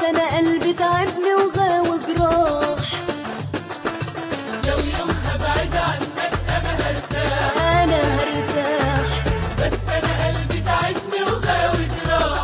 انا قلبي تعبني وغاوي جراح لو يوم هبعد عنك انا هرتاح انا هرتاح بس انا قلبي تعبني وغاوي جراح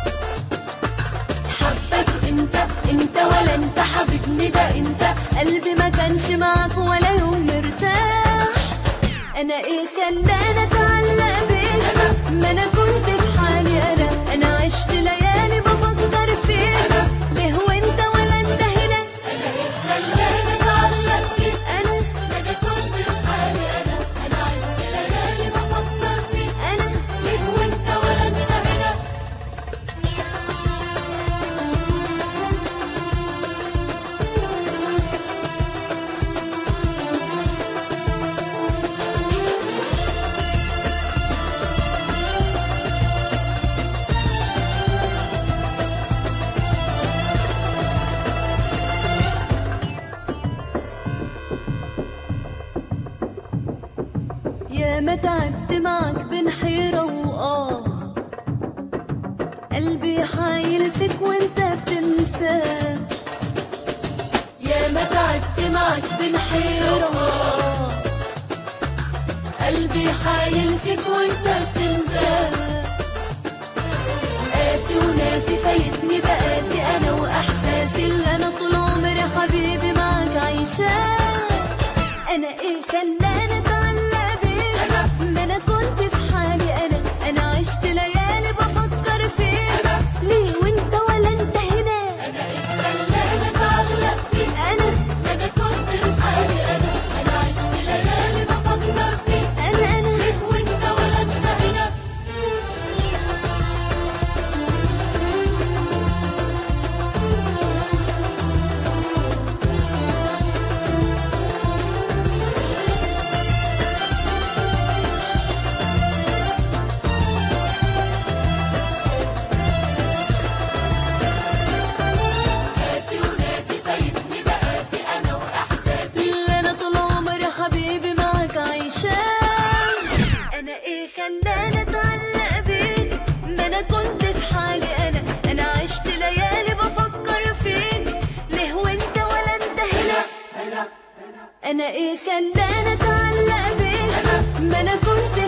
حبك انت انت ولا انت حبيبني ده انت قلبي ما كانش معاك ولا يوم مرتاح انا ايه خلاني اتعلق بيك ما انا كنت في حالي انا انا عشت ليالي بفكر فيك ليه وانت ولا انت هنا خلاني اتعلق بيك انا انا كنت في حالي انا انا عشت ليالي بفكر فيك انا ليه وانت ولا انت هنا يا ما تعبت معك بين حيرة وآه قلبي حايل فيك وانت بتنساه يا ما تعبت معك بين حيرة وآه قلبي حايل فيك وانت بتنساه قاسي وناسي فايتني بقاسي انا واحساسي اللي انا طول عمري حبيبي معك عايشاه انا ايه خلاني اتعلق بيك ما انا كنت في حالي انا انا عشت ليالي بفكر فيك ليه وانت ولا انت هنا خلاني اتعلق بيك انا انا كنت في حالي انا انا عشت ليالي بفكر فيك انا انا ليه وانت ولا انت هنا قاسي وناسي فايتني بقاسي انا واحساسي اللي انا طول عمري حبيبي معك عايشاه انا ايه خلاني اتعلق بيك ما انا كنت في حالي انا انا عشت ليالي بفكر فيك ليه وانت ولا انت هنا انا ايه خلاني اتعلق بيك ما انا كنت